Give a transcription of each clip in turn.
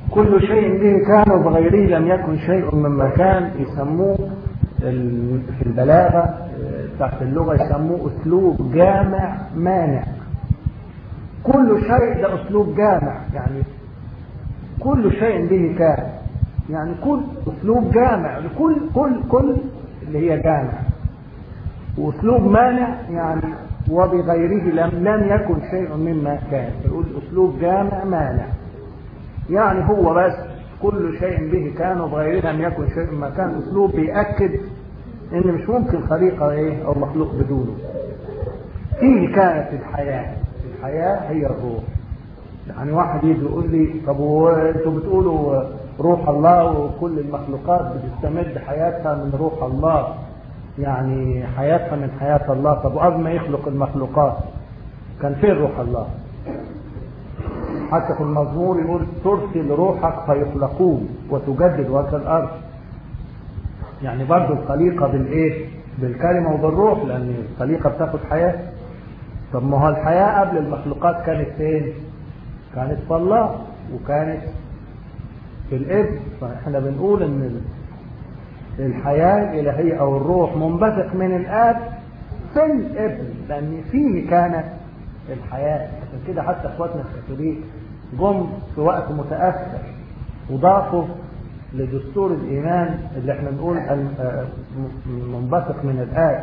كل شيء به كان وبغيره لم يكن شيء مما كان يسموه ال- في البلاغة آه، تحت اللغة يسموه أسلوب جامع مانع كل شيء ده أسلوب جامع يعني كل شيء به كان يعني كل أسلوب جامع لكل كل كل اللي هي جامع وأسلوب مانع يعني وبغيره لم لم يكن شيء مما كان يقول أسلوب جامع مانع يعني هو بس كل شيء به كان وبغيره لم يكن شيء مما كان أسلوب بيأكد إن مش ممكن خليقة إيه أو مخلوق بدونه فيه كانت الحياة الحياة هي الروح يعني واحد يجي يقول لي طب هو انتوا بتقولوا روح الله وكل المخلوقات بتستمد حياتها من روح الله يعني حياتها من حياة الله طب وقبل ما يخلق المخلوقات كان فين روح الله حتى في المزمور يقول ترسل روحك فيخلقون وتجدد وجه الارض يعني برضه الخليقه بالايه بالكلمه وبالروح لان الخليقه بتاخد حياه طب ما هو الحياه قبل المخلوقات كانت فين كانت في الله وكانت في الابن فاحنا بنقول ان ال- الحياه الالهيه او الروح منبثق من الاب في الابن لان فيه كانت الحياه عشان كده حتى اخواتنا الكاثوليك جم في وقت متاخر وضافوا لدستور الايمان اللي احنا نقول الم- آه، م- منبثق من الاب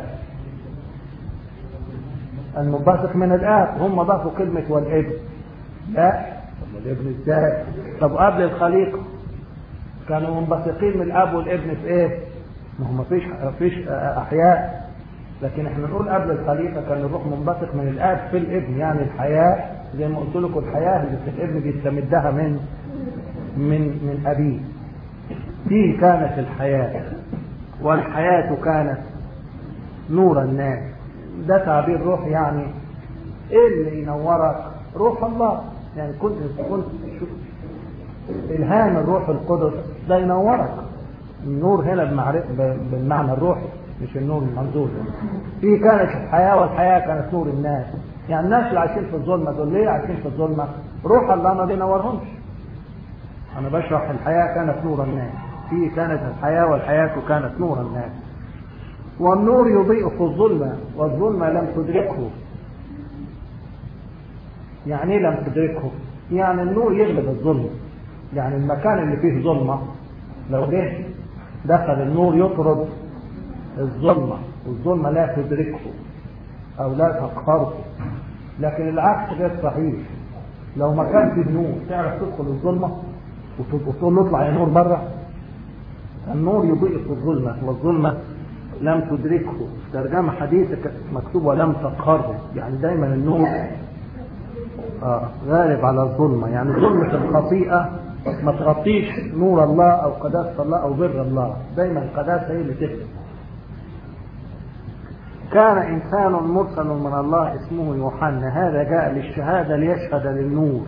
المنبثق من الاب هم ضافوا كلمه والابن لا طب الابن ازاي طب قبل الخليقه كانوا منبثقين من الاب والابن في ايه ما هو مفيش مفيش احياء لكن احنا نقول قبل الخليقه كان الروح منبثق من الاب في الابن يعني الحياه زي ما قلت لكم الحياه اللي في الابن بيستمدها من من من ابيه فيه كانت الحياه والحياه كانت نور الناس ده تعبير روح يعني ايه اللي ينورك روح الله يعني كنت كنت شوف الهام الروح القدس ده ينورك النور هنا بمعرف بالمعنى الروحي مش النور المنظور في كانت الحياه والحياه كانت نور الناس يعني الناس اللي عايشين في الظلمه دول ليه عايشين في الظلمه روح الله ما بينورهمش انا بشرح الحياه كانت نور الناس في كانت الحياه والحياه كانت نور الناس والنور يضيء في الظلمه والظلمه لم تدركه يعني ايه لم تدركه يعني النور يغلب الظلمه يعني المكان اللي فيه ظلمه لو جه دخل النور يطرد الظلمه والظلمه لا تدركه او لا تقهره لكن العكس غير صحيح لو مكان فيه نور تعرف تدخل الظلمه وتقول له اطلع يا نور بره النور يضيء في الظلمه والظلمه لم تدركه ترجمه حديثه مكتوب ولم تقهره يعني دايما النور آه غالب على الظلمة يعني ظلمة الخطيئة ما تغطيش نور الله أو قداسة الله أو بر الله دايما القداسة هي اللي تغلب كان إنسان مرسل من الله اسمه يوحنا هذا جاء للشهادة ليشهد للنور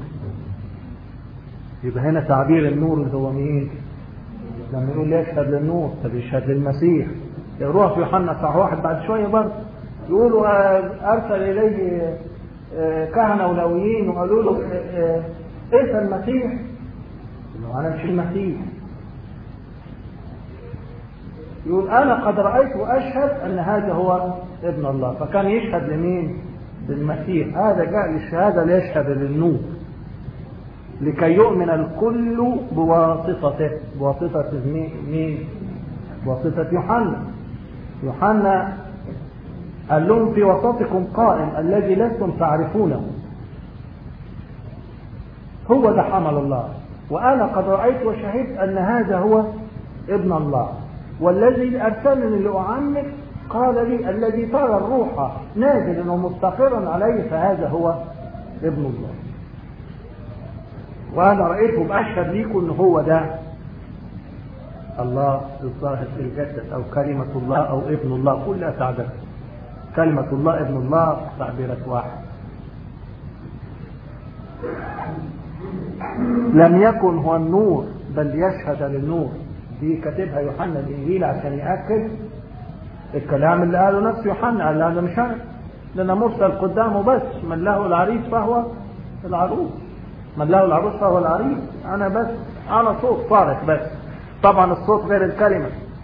يبقى هنا تعبير النور اللي هو مين؟ لما يقول ليشهد للنور طب يشهد للمسيح يقروها في يوحنا صح واحد بعد شوية برضه يقولوا آه، أرسل إليه آه، كهنة ولويين وقالوا له آه، آه، انت المسيح قال له انا مش المسيح يقول انا قد رايت واشهد ان هذا هو ابن الله فكان يشهد لمين للمسيح هذا جاء للشهاده ليشهد للنور لكي يؤمن الكل بواسطته بواسطه مين مين بواسطه يوحنا يوحنا قال لهم في وسطكم قائم الذي لستم تعرفونه هو ده حمل الله وأنا قد رأيت وشهدت أن هذا هو ابن الله والذي أرسلني لأعمك قال لي الذي ترى الروح نازلا ومستقرا عليه فهذا هو ابن الله وأنا رأيته بأشهد ليكم أن هو ده الله الظاهر في الجسد أو كلمة الله أو ابن الله كلها تعبيرات كلمة الله ابن الله تعبيرات واحد لم يكن هو النور بل يشهد للنور دي كاتبها يوحنا الانجيل عشان ياكد الكلام اللي قاله نفس يوحنا قال هذا مش انا ده انا مرسل قدامه بس من له العريس فهو العروس من له العروس فهو العريس انا بس انا صوت صارخ بس طبعا الصوت غير الكلمة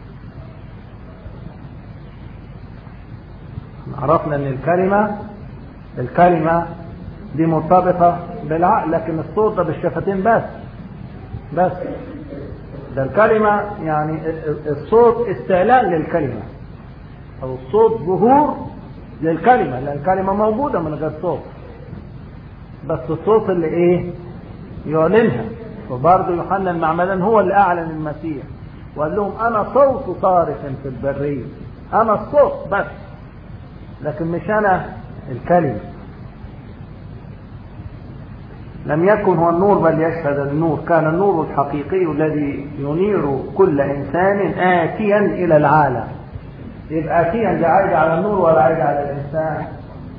عرفنا ان الكلمة الكلمة دي مرتبطة بالعقل لكن الصوت ده بالشفتين بس بس ده الكلمة يعني الصوت استعلان للكلمة او الصوت ظهور للكلمة لان الكلمة موجودة من غير صوت بس الصوت اللي ايه يعلنها وبرضه يوحنا المعمدان هو اللي اعلن المسيح وقال لهم انا صوت صارخ في البرية انا الصوت بس لكن مش انا الكلمة لم يكن هو النور بل يشهد النور كان النور الحقيقي الذي ينير كل انسان اتيا الى العالم يبقى اتيا ده عايد على النور ولا عايد على الانسان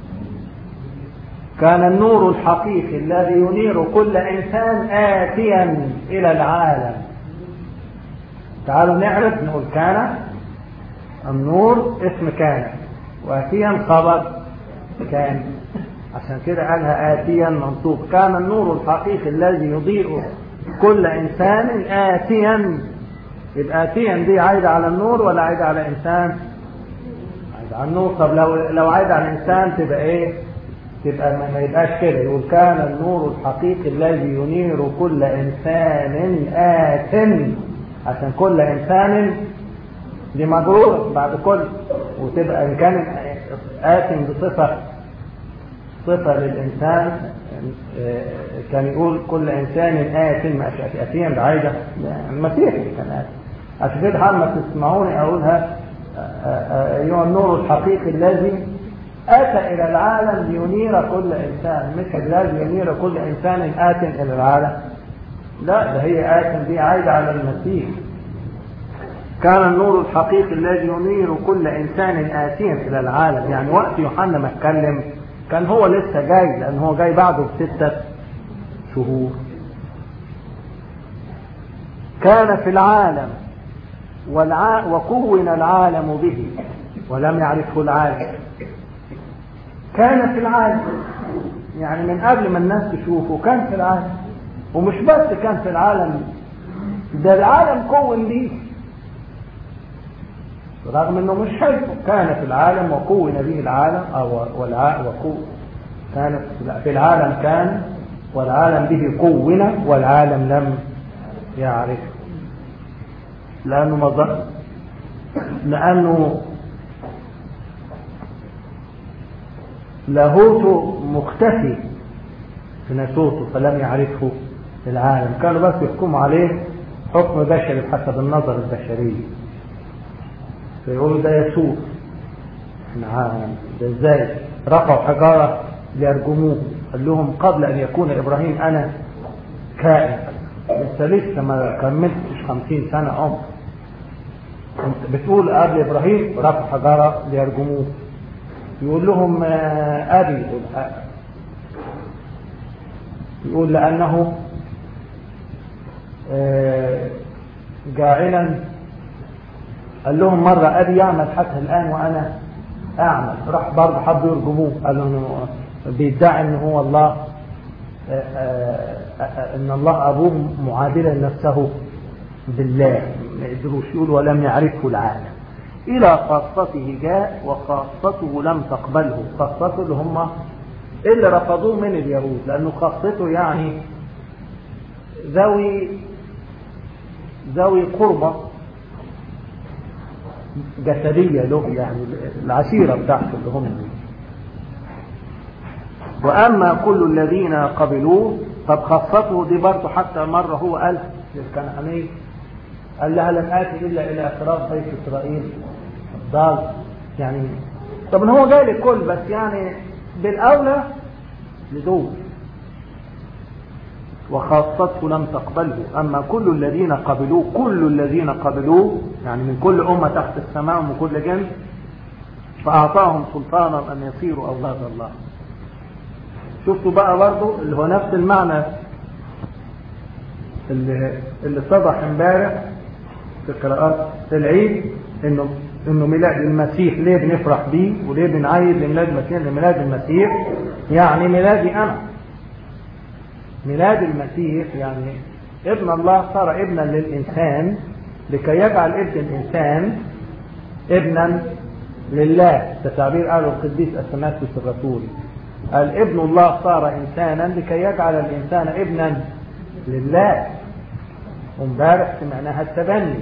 كان النور الحقيقي الذي ينير كل انسان اتيا الى العالم تعالوا نعرف نقول كان النور اسم كان واتيا خبر كان عشان كده قالها آتيا منصوب كان النور الحقيقي الذي يضيء كل إنسان آتيا يبقى آتيا دي عايدة على النور ولا عايدة على إنسان عايدة على النور طب لو لو عايدة على الإنسان تبقى إيه تبقى ما يبقاش كده يقول كان النور الحقيقي الذي ينير كل إنسان آت عشان كل إنسان دي مجرورة بعد كل وتبقى إن كان آت بصفة صفة للإنسان كان يقول كل إنسان آت ما أتيا بعيدة المسيح اللي كان آت عشان كده حال ما تسمعوني أقولها أيها النور الحقيقي الذي أتى إلى العالم لينير كل إنسان مش الذي ينير كل إنسان آت إلى العالم لا ده هي آت دي عايدة على المسيح كان النور الحقيقي الذي ينير كل إنسان آتيا إلى العالم يعني وقت يوحنا ما اتكلم كان هو لسه جاي لأن هو جاي بعده بستة شهور كان في العالم والع... وكون العالم به ولم يعرفه العالم كان في العالم يعني من قبل ما الناس تشوفه كان في العالم ومش بس كان في العالم ده العالم كون ليه رغم انه مش حلو كان في العالم وكون به العالم او والع... وكو كان في العالم كان والعالم به كون والعالم لم يعرف لانه مضى لانه لاهوته مختفي في ناسوته فلم يعرفه العالم كانوا بس يحكموا عليه حكم بشري بحسب النظر البشري فيقولوا ده يسوع نعم ده ازاي رفعوا حجارة ليرجموه قال لهم قبل ان يكون ابراهيم انا كائن انت لسه ما كملتش خمسين سنة عمر انت بتقول قبل ابراهيم رفع حجارة ليرجموه يقول لهم ابي يقول لانه جاعلا قال لهم مرة أبي يعمل حتى الآن وأنا أعمل راح برضه حبوا يرجموه قالوا إنه بيدعي إن هو الله إن الله أبوه معادلا نفسه بالله ما يقدروش يقول ولم يعرفه العالم إلى خاصته جاء وخاصته لم تقبله خاصته اللي هم اللي رفضوه من اليهود لأنه خاصته يعني ذوي ذوي قربة جسدية له يعني العشيرة بتاعته اللي هم وأما كل الذين قبلوه قد خصته دي برضه حتى مرة هو قال للكنعانية قال لها لن آتي إلا إلى أطراف بيت إسرائيل الضال يعني طب هو جاي للكل بس يعني بالأولى لدول وخاصته لم تقبله أما كل الذين قبلوه كل الذين قبلوه يعني من كل أمة تحت السماء ومن كل جنس فأعطاهم سلطانا أن يصيروا أولاد الله شفتوا بقى برضه اللي هو نفس المعنى اللي, اللي اتضح امبارح في قراءات العيد انه انه ميلاد المسيح ليه بنفرح بيه وليه بنعيد لميلاد المسيح لميلاد المسيح يعني ميلادي انا ميلاد المسيح يعني ابن الله صار ابنا للإنسان لكي يجعل ابن الإنسان ابنا لله كتعبير قاله القديس أثناسيوس الرسول قال ابن الله صار إنسانا لكي يجعل الإنسان ابنا لله وامبارح سمعناها التبني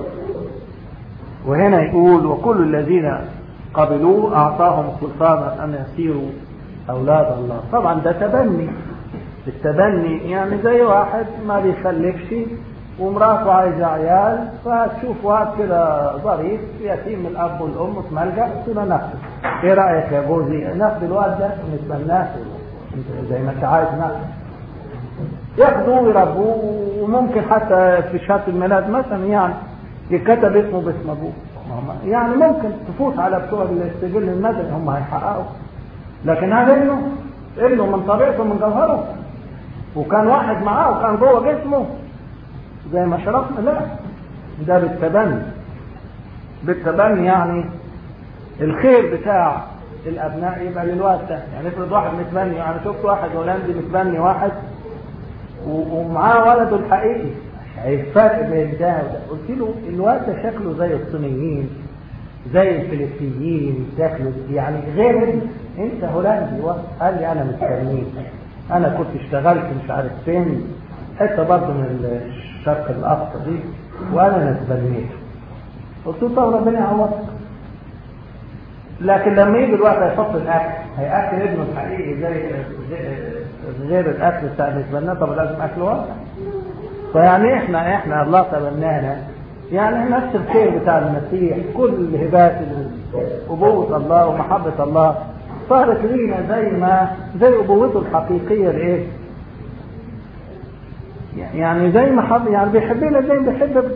وهنا يقول وكل الذين قبلوه أعطاهم سلطانا أن يصيروا أولاد الله طبعا ده تبني التبني يعني زي واحد ما بيخلفش ومراته عايزة عيال فتشوف واد كده ظريف يتيم من الأب والأم في ملجأ تقول ناخده إيه رأيك يا جوزي ناخد الواد ده ونتبناه زي ما أنت عايز ناخده ياخدوه ويربوه وممكن حتى في شهادة الميلاد مثلا يعني يتكتب اسمه باسم أبوه يعني ممكن تفوت على بتوع السجل المدني هم هيحققوا لكن هذا ابنه ابنه من طبيعته من جوهره وكان واحد معاه وكان جوه جسمه زي ما شرفنا لا ده بالتبني بالتبني يعني الخير بتاع الابناء يبقى للواد ده يعني افرض واحد متبني يعني شفت واحد هولندي متبني واحد ومعاه ولده الحقيقي الفرق بين ده وده قلت له الواد ده شكله زي الصينيين زي الفلبينيين شكله يعني غير ابني انت هولندي قال لي انا مستنيك انا كنت اشتغلت مش عارف فين حته برضه من الشرق الاقصى دي وانا نتبنيت قلت له طب ربنا يعوضك لكن لما يجي الوقت هيحط الاكل هياكل ابنه الحقيقي زي غير الاكل بتاع اللي تبناه طب لازم اكل واحد فيعني احنا احنا الله تبنانا يعني نفس الخير بتاع المسيح كل هبات ابوه الله ومحبه الله صارت لينا زي ما زي ابوته الحقيقيه لايه؟ يعني زي ما حب يعني بيحبنا زي ما بيحب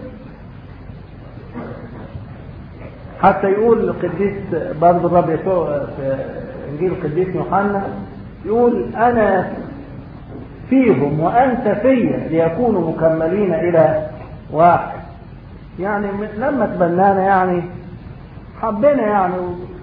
حتى يقول القديس برضه الرب يسوع في انجيل القديس يوحنا يقول انا فيهم وانت فيا ليكونوا مكملين الى واحد يعني لما تبنانا يعني حبينا يعني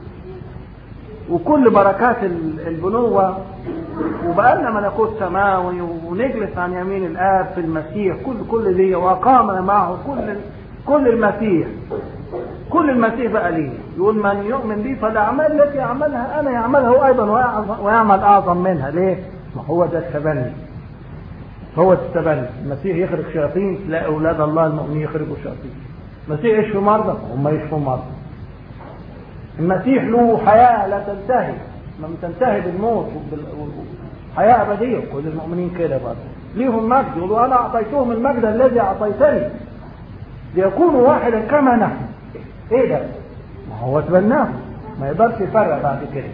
وكل بركات البنوة وبقالنا ملكوت سماوي ونجلس عن يمين الآب في المسيح كل كل دي وأقامنا معه كل كل المسيح كل المسيح بقى ليه يقول من يؤمن بي فالأعمال التي يعملها أنا يعملها أيضا ويعمل أعظم منها ليه؟ ما هو ده التبني هو التبني المسيح يخرج شياطين تلاقي أولاد الله المؤمنين يخرجوا شياطين المسيح يشفي مرضى هم يشفوا مرضى المسيح له حياة لا تنتهي لما تنتهي بالموت حياة أبدية كل المؤمنين كده برضه ليهم مجد يقولوا أنا أعطيتهم المجد الذي أعطيتني ليكونوا واحدا كما نحن إيه ده؟ ما هو تبناه ما يقدرش يفرق بعد كده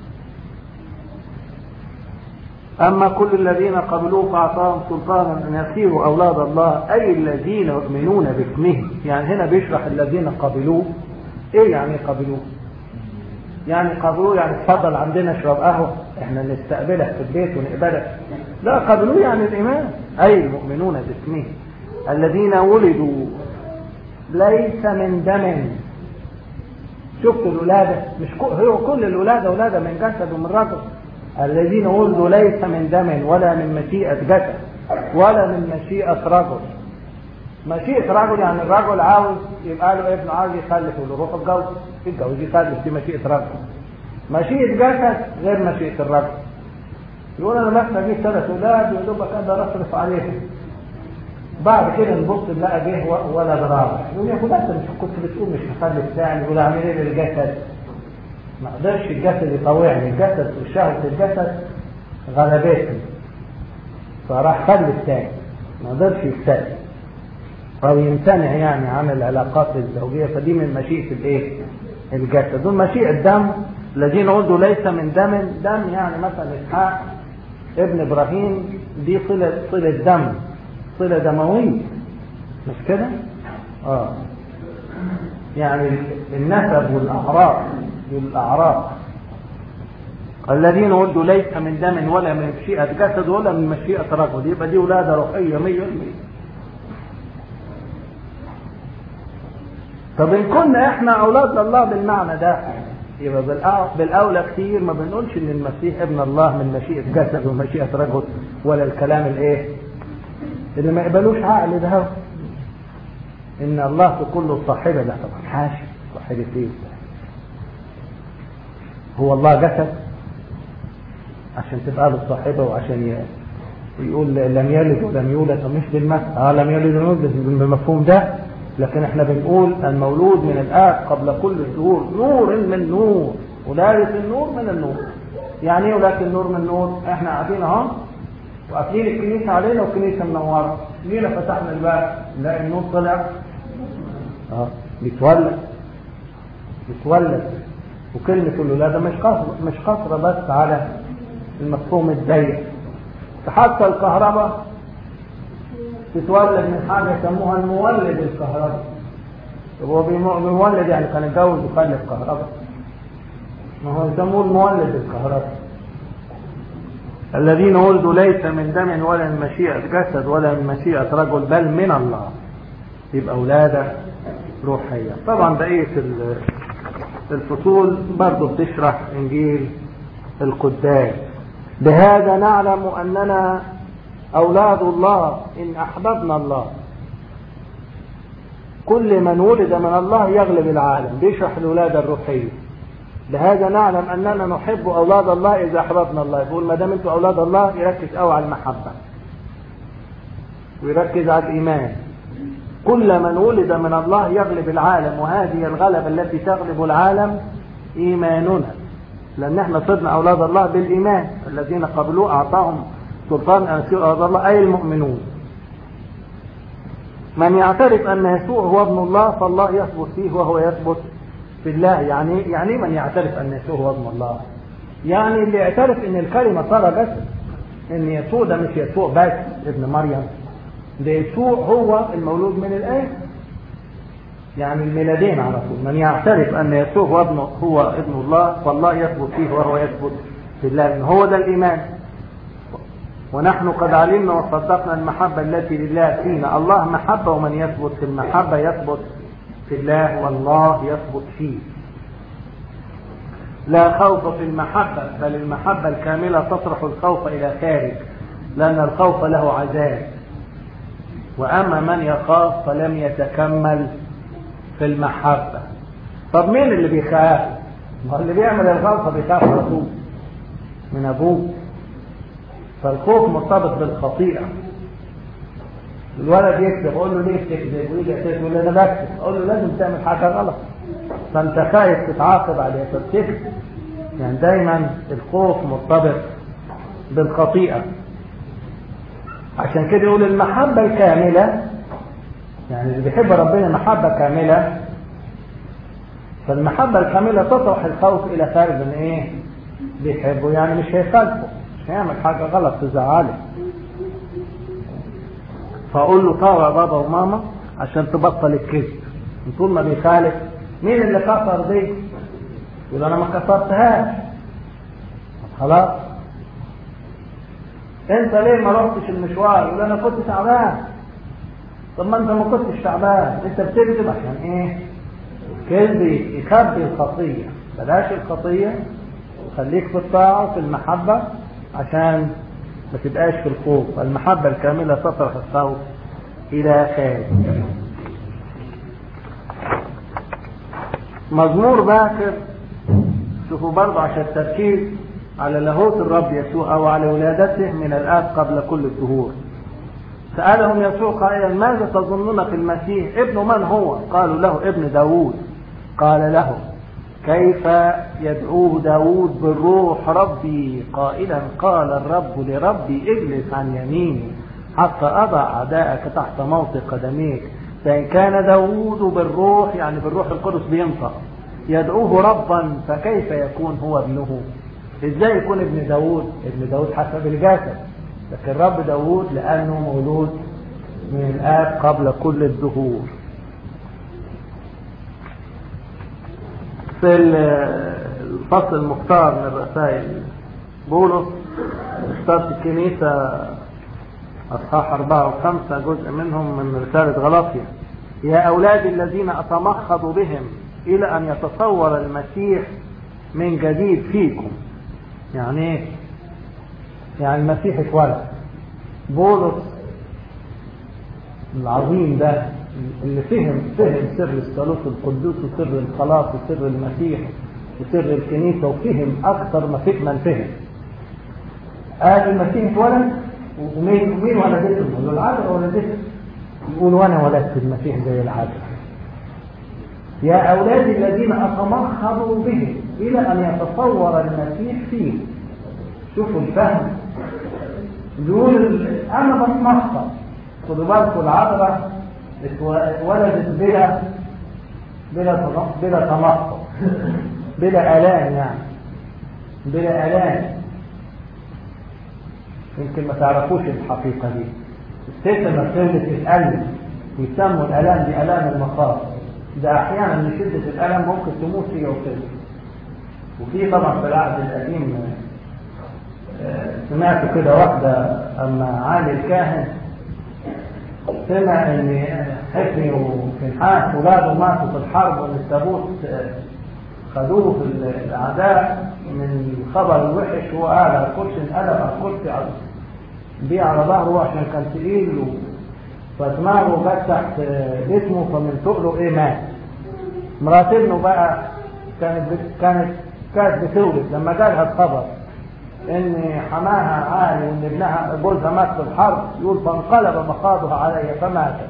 أما كل الذين قبلوه فأعطاهم سلطانا أن يصيروا أولاد الله أي الذين يؤمنون باسمه يعني هنا بيشرح الذين قبلوه إيه يعني قبلوه؟ يعني قبلوه يعني اتفضل عندنا اشرب قهوه احنا نستقبلك في البيت ونقبلك لا قبلوه يعني الايمان اي المؤمنون باسمه الذين ولدوا ليس من دم شفت الولاده مش هو كل الولاده ولاده من جسد ومن رجل الذين ولدوا ليس من دم ولا من مشيئه جسد ولا من مشيئه رجل مشيئة رجل يعني الرجل عاوز يبقى له ابن عاوز يخلف يقول له روح اتجوز يتجوز يخلف دي مشيئة رجل مشيئة جسد غير مشيئة الرجل يقول انا بس اجيب ثلاث اولاد ويا دوبك اقدر اصرف عليهم بعد كده نبص نلاقي جه ولد رابع يقول يا اخو انت مش كنت بتقول مش هخلف ثاني يقول اعمل ايه للجسد ما قدرش الجسد يطوعني الجسد وشهوة الجسد غلبتني فراح خلف ثاني ما قدرش يستقبل أو يمتنع يعني عن العلاقات الزوجية فدي من مشيئة الإيه؟ الجسد دول مشيئة الدم الذين ولدوا ليس من دم دم يعني مثلا إسحاق ابن إبراهيم دي صلة صلة دم صلة دموية مش كده؟ آه يعني النسب والأعراق والأعراق الذين ولدوا ليس من دم ولا من مشيئة جسد ولا من مشيئة رجل يبقى دي ولادة روحية 100% طب ان كنا احنا اولاد الله بالمعنى ده يبقى بالأو- بالأولى كتير ما بنقولش إن المسيح ابن الله من مشيئة جسد ومشيئة رجل ولا الكلام الإيه اللي ما يقبلوش عقل ده هو. إن الله في كله صاحبة لا طبعا حاشا صاحبة إيه هو الله جسد عشان تبقى له صاحبة وعشان ي... يقول لم يلد ولم يولد طب مش بالمثل اه لم يلد ولم يولد بالمفهوم ده لكن احنا بنقول المولود من الاب قبل كل الظهور نور من نور ولاية النور من النور يعني ايه ولاية النور من نور احنا قاعدين اهو وقافلين الكنيسة علينا والكنيسة منورة جينا فتحنا الباب نلاقي النور طلع اه بيتولد بيتولد وكلمة الولادة مش قصر مش قصرة بس على المفهوم الضيق حتى الكهرباء تتولد من حاجة يسموها المولد الكهرباء هو بيمو- بيولد يعني كان يتجوز وخلف كهرباء ما هو يسموه المولد الكهرباء الذين ولدوا ليس من دم ولا من مشيئة جسد ولا من مشيئة رجل بل من الله يبقى ولادة روحية طبعا بقية ال- الفصول برضه بتشرح إنجيل القداس بهذا نعلم أننا أولاد الله إن أحببنا الله كل من ولد من الله يغلب العالم بيشرح الولادة الروحية بهذا نعلم أننا نحب أولاد الله إذا أحببنا الله يقول ما دام أنتم أولاد الله يركز قوي على المحبة ويركز على الإيمان كل من ولد من الله يغلب العالم وهذه الغلبة التي تغلب العالم إيماننا لأن احنا صرنا أولاد الله بالإيمان الذين قبلوه أعطاهم سلطان أن يصيروا أولاد الله أي المؤمنون من يعترف أن يسوع هو ابن الله فالله يثبت فيه وهو يثبت في الله يعني يعني إيه من يعترف أن يسوع هو ابن الله يعني اللي يعترف أن الكلمة صار جسد أن يسوع ده مش يسوع بس ابن مريم ده يسوع هو المولود من الآية يعني الميلادين على طول من يعترف أن يسوع هو ابن هو ابن الله فالله يثبت فيه وهو يثبت في الله إن هو ده الإيمان ونحن قد علمنا وصدقنا المحبة التي لله فينا الله محبة ومن يثبت في المحبة يثبت في الله والله يثبت فيه لا خوف في المحبة بل المحبة الكاملة تطرح الخوف إلى خارج لأن الخوف له عذاب وأما من يخاف فلم يتكمل في المحبة طب مين اللي بيخاف ما هو اللي بيعمل الغلطة بيخاف على طول من أبوه فالخوف مرتبط بالخطيئة الولد يكذب اقول له ليه بتكذب ويجي يعترف يقول لي انا بكذب اقول له لازم تعمل حاجه غلط فانت خايف تتعاقب عليها فبتكذب يعني دايما الخوف مرتبط بالخطيئه عشان كده يقول المحبه الكامله يعني اللي بيحب ربنا محبه كامله فالمحبه الكامله تطرح الخوف الى خارج من ايه بيحبه يعني مش هيخالفه مش هيعمل حاجه غلط تزعله فاقول له طاوع بابا وماما عشان تبطل الكذب طول ما بيخالف مين اللي كسر دي يقول انا ما كسرتهاش طب خلاص انت ليه ما رحتش المشوار يقول انا كنت تعبان طب ما انت ما كنتش تعبان انت بتكذب عشان ايه الكذب يخبي الخطيه بلاش الخطيه وخليك في الطاعه وفي المحبه عشان ما تبقاش في الخوف المحبة الكاملة تطرح الخوف إلى خارج مزمور باكر شوفوا برضه عشان التركيز على لاهوت الرب يسوع أو على ولادته من الآب قبل كل الدهور سألهم يسوع قائلا ماذا تظنون في المسيح ابن من هو قالوا له ابن داوود قال له كيف يدعوه داود بالروح ربي قائلا قال الرب لربي اجلس عن يميني حتى أضع أعداءك تحت موطئ قدميك فإن كان داود بالروح يعني بالروح القدس بينطق يدعوه ربا فكيف يكون هو ابنه ازاي يكون ابن داود ابن داود حسب الجسد لكن رب داود لأنه مولود من الآب قبل كل الدهور في الفصل المختار من رسائل بولس اختارت الكنيسة أصحاح أربعة وخمسة جزء منهم من رسالة غلاطيا يا أولادي الذين أتمخض بهم إلى أن يتصور المسيح من جديد فيكم يعني ايه يعني المسيح اتولد بولس العظيم ده اللي فهم فهم سر الثالوث القدوس وسر الخلاص وسر المسيح وسر الكنيسة وفهم أكثر ما فهم من فهم قال المسيح اتولد ومين ومين ولدته؟ يقول له العذراء ولدته يقول وانا ولدت المسيح زي العذراء يا أولادي الذين أتمخضوا به إلى أن يتصور المسيح فيه شوفوا الفهم يقول أنا بتمخض خدوا بالكم العذراء اتولدت بلا بلا بلا تمخض بلا آلام يعني بلا آلام يمكن ما تعرفوش الحقيقة دي الست لما بتولد تتألم ويسموا الآلام دي آلام المخاض ده أحيانا من شدة الألم ممكن تموت هي وتولد وفي طبعا في العهد القديم سمعت كده واحدة أما علي الكاهن سمع ان حفني وفنحاس ولاده ماتوا في الحرب وان التابوت خدوه في الاعداء من الخبر الوحش هو قاعد على الكرسي انقلب على الكرسي على بيه على ظهره عشان كان تقيل فدماغه جت تحت جسمه فمن تقله ايه مات مرات ابنه بقى كانت كانت كانت بتولد لما جالها الخبر ان حماها عالي وان ابنها جوزها مات في الحرب يقول فانقلب مخاضها علي فماتت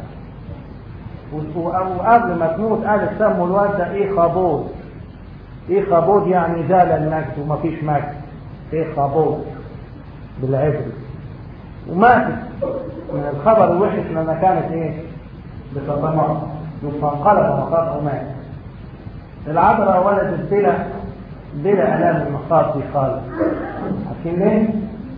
وقبل ما تموت قالت سموا الواد ده ايه خابود ايه خابود يعني زال المجد ومفيش مجد ايه خابود بالعبري وماتت من الخبر الوحش لما كانت ايه بتتمرد فانقلب مخاضها وماتت العذراء ولدت بلا بلا الام المخاض دي خالص عارفين ليه؟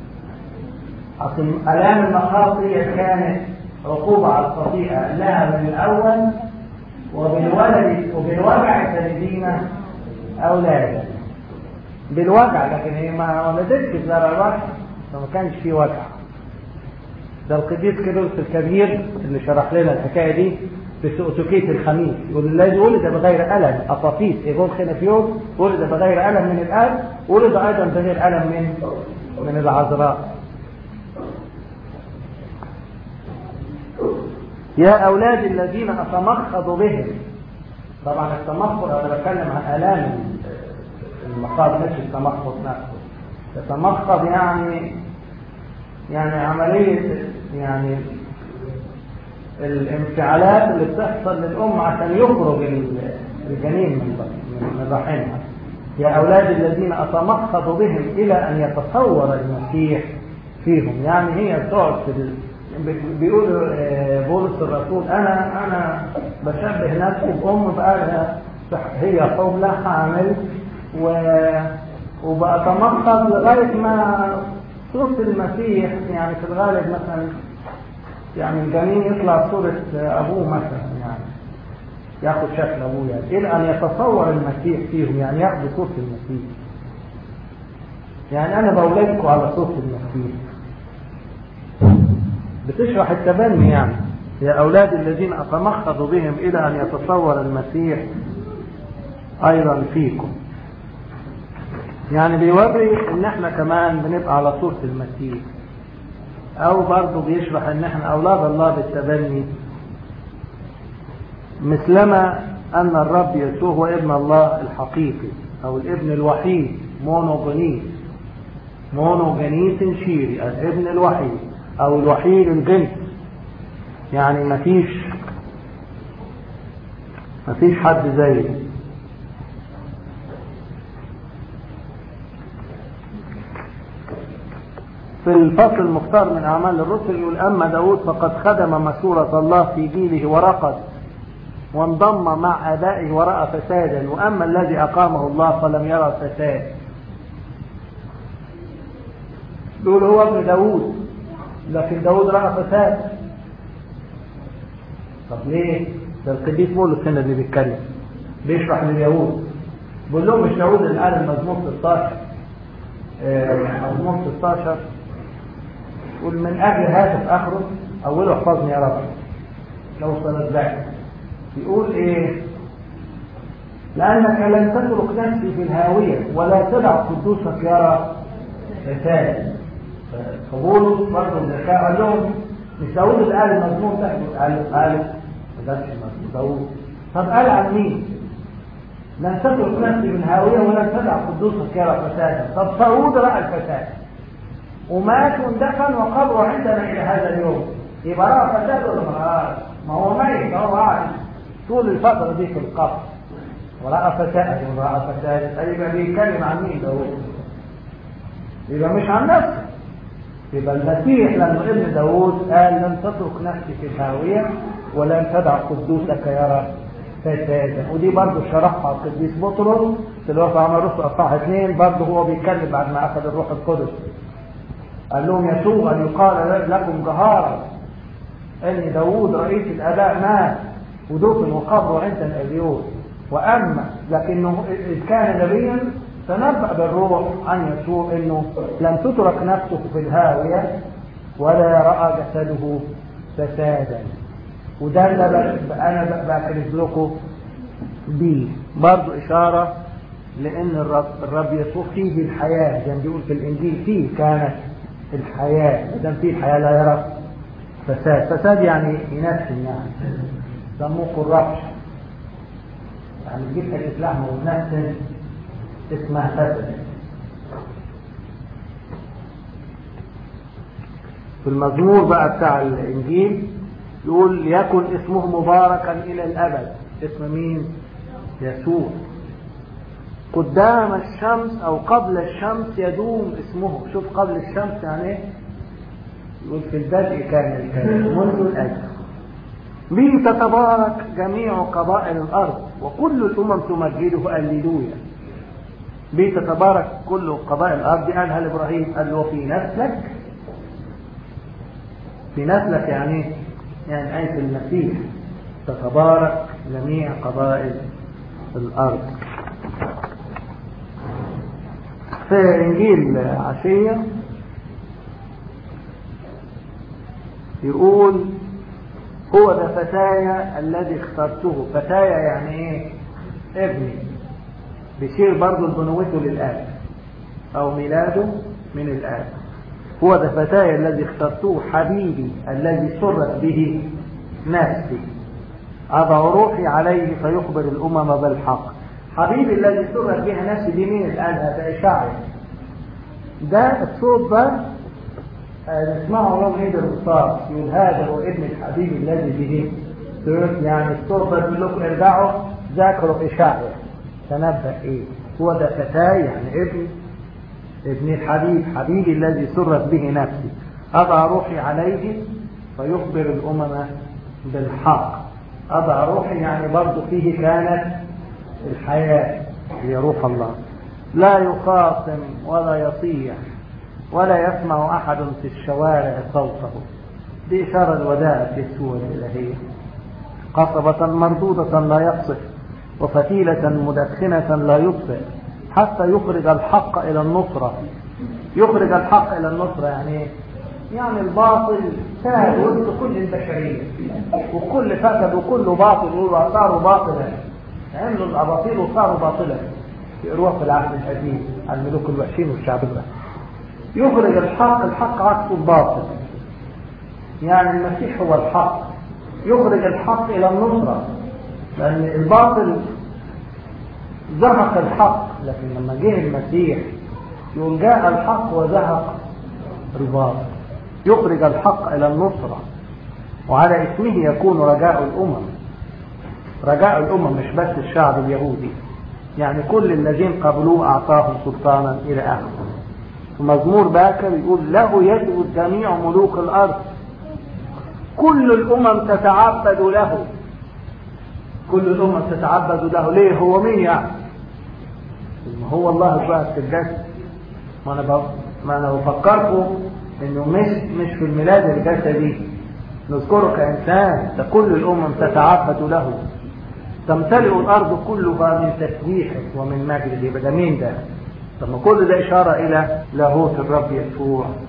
عشان الام المخاض دي كانت عقوبة على الخطيئة لها من الأول وبالولد وبالوجع تلدين أولادا بالوجع لكن هي ما ولدتش زرع الوجع فما كانش في وجع ده القديس كيروس الكبير اللي شرح لنا الحكايه دي في سؤتوكية الخميس يقول الذي ولد بغير ألم أطافيس يقول خنفيون ولد بغير ألم من الآب ولد أيضا بغير ألم من من العذراء يا أولاد الذين أتمخض بهم طبعا التمخض أنا بتكلم عن آلام المخاض مش التمخض نفسه التمخض يعني يعني عملية يعني الانفعالات اللي بتحصل للأم عشان يخرج الجنين من رحمها يا أولاد الذين أتمخض بهم إلى أن يتصور المسيح فيهم يعني هي بتقعد في ال... بيقول بولس الرسول أنا أنا بشبه نفسي بأم بقى هي حملة حامل و وبأتمخض لغاية ما صورة المسيح يعني في الغالب مثلا يعني الجنين يطلع صورة أبوه مثلا يعني ياخد شكل أبوه يعني إلى أن يتصور المسيح فيهم يعني ياخد صورة المسيح يعني أنا بولدكم على صورة المسيح بتشرح التبني يعني يا أولاد الذين أتمخض بهم إلى أن يتصور المسيح أيضا فيكم يعني بيوري ان احنا كمان بنبقى على صورة المسيح او برضه بيشرح ان احنا اولاد الله بالتبني مثلما ان الرب يسوع هو ابن الله الحقيقي او الابن الوحيد مونوجينيس مونوجينيس شيري الابن الوحيد او الوحيد الجنس يعني مفيش مفيش حد زيه في الفصل المختار من أعمال الرسل يقول أما داود فقد خدم مسورة الله في جيله ورقد وانضم مع آبائه ورأى فسادا وأما الذي أقامه الله فلم يرى فساد يقول هو ابن داود لكن داود رأى فساد طب ليه؟ ده القديس بولس هنا اللي بيتكلم بيشرح لليهود بيقول لهم مش داود اللي قال المزمور 16 مزمور 16 يقول من أجل هذا في آخره أوله احفظني يا رب لو صلت بعد يقول إيه لأنك لن تترك نفسي في الهاوية ولا تدع قدوسك يرى فساد فبولس برضه الذكاء قال لهم مش داوود اللي قال المزمور ده قال قال ما قالش المزمور داوود طب قال عن مين؟ لن تترك نفسي في الهاوية ولن تدع قدوسك يرى فسادا طب داوود رأى الفساد ومات واندفن وقبره عندنا إلى هذا اليوم يبقى رأى فساد ولا ما رأى؟ ما هو ميت هو قاعد طول الفترة دي في القبر ورأى فساد ورأى فساد يبقى بيتكلم عن مين داوود؟ يبقى مش عن نفسه يبقى المسيح لما ابن داوود قال لن تترك نفسي في الهاوية ولن تدع قدوسك يرى فسادا ودي برضه شرحها القديس بطرس في الوقت عمل رسل اصحاح اثنين برضه هو بيتكلم بعد ما اخذ الروح القدس قال لهم يسوع ان يقال لكم جهارا ان داوود رئيس الاباء مات ودفن وقبره عندنا اليوم واما لكنه اذ كان نبيا تنبأ بالروح عن يسوع انه لم تترك نفسه في الهاوية ولا رأى جسده فسادا وده اللي انا بكرز لكم بيه برضو اشارة لان الرب, الرب يسوع فيه الحياة زي ما بيقول في الانجيل فيه كانت الحياة ما دام فيه الحياة لا يرى فساد فساد يعني ينسم يعني سموه قرابش يعني تجيب حتة لحمة وتنسم اسمها فسد في المزمور بقى بتاع الانجيل يقول ليكن اسمه مباركا الى الابد اسم مين يسوع قدام الشمس او قبل الشمس يدوم اسمه شوف قبل الشمس يعني ايه يقول في البدء كان الكلام منذ الاجل به تتبارك جميع قبائل الارض وكل الامم تمجده هللويا به تتبارك كل قبائل الارض قالها لابراهيم قال له في نسلك في نسلك يعني يعني آية المسيح تتبارك جميع قبائل الأرض في إنجيل عشية يقول هو ده فتايا الذي اخترته فتايا يعني ايه ابني بيشير برضه لبنوته للآب أو ميلاده من الآب هو ده فتاي الذي اخترته حبيبي الذي سرت به نفسي أضع روحي عليه فيخبر الأمم بالحق حبيبي الذي سرت بها نفسي دي مين الآن ده إشاعي ده الصوت ده نسمعه يوم عيد الرصاص يقول هذا هو ابن الحبيب الذي به سرت يعني الصوت ده بيقول لكم ارجعوا ذاكروا إشاعي تنبأ إيه هو ده فتاي يعني ابن ابن الحبيب حبيبي الذي سرت به نفسي أضع روحي عليه فيخبر الأمم بالحق أضع روحي يعني برضو فيه كانت الحياة هي روح الله لا يخاصم ولا يطيع ولا يسمع أحد في الشوارع صوته دي إشارة الوداع يسوع الإلهية قصبة مردودة لا يقصف وفتيلة مدخنة لا يطفئ حتى يخرج الحق إلى النصرة يخرج الحق إلى النصرة يعني يعني الباطل سهل وسط كل البشرية وكل فسد وكل باطل يقولوا صاروا باطلا عملوا الأباطيل وصاروا باطلا يقروها في العهد القديم عن الملوك الوحشين والشعب الوحش يخرج الحق الحق عكس الباطل يعني المسيح هو الحق يخرج الحق إلى النصرة لأن الباطل زهق الحق لكن لما جه المسيح يقول جاء الحق وزهق الباطل يخرج الحق إلى النصرة وعلى اسمه يكون رجاء الأمم رجاء الأمم مش بس الشعب اليهودي يعني كل الذين قبلوه أعطاهم سلطانا إلى آخره مزمور باكر يقول له يسجد جميع ملوك الأرض كل الأمم تتعبد له كل الأمم تتعبد له ليه هو مين يعني ما هو الله الظاهر في الجسد ما أنا بقى ما أنا بفكركم إنه مش مش في الميلاد الجسدي نذكره كإنسان ده كل الأمم تتعبد له تمتلئ الأرض كلها من تسبيحه ومن مجده يبقى ده مين ده؟ طب ما كل ده إشارة إلى لاهوت الرب يسوع